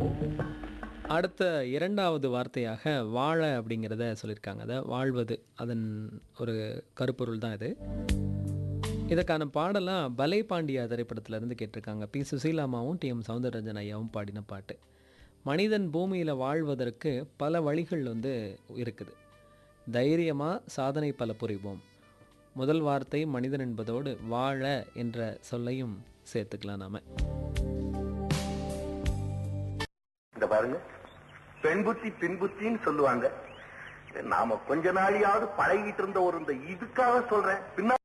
அடுத்த இரண்டாவது வார்த்தையாக வாழ அப்படிங்கிறத சொல்லியிருக்காங்க அதை வாழ்வது அதன் ஒரு கருப்பொருள் தான் இது இதற்கான பாடலாம் பலே பாண்டியா திரைப்படத்துல இருந்து கேட்டிருக்காங்க பி சுசீலாமாவும் டி எம் சவுந்தரராஜன் ஐயாவும் பாடின பாட்டு மனிதன் பூமியில் வாழ்வதற்கு பல வழிகள் வந்து இருக்குது தைரியமாக சாதனை பல புரிவோம் முதல் வார்த்தை மனிதன் என்பதோடு வாழ என்ற சொல்லையும் சேர்த்துக்கலாம் நாம இந்த பாருங்க பெண் புத்தி பின் புத்தின்னு சொல்லுவாங்க நாம கொஞ்ச நாளையாவது பழகிட்டு இருந்த ஒரு இந்த இதுக்காக சொல்றேன் பின்னா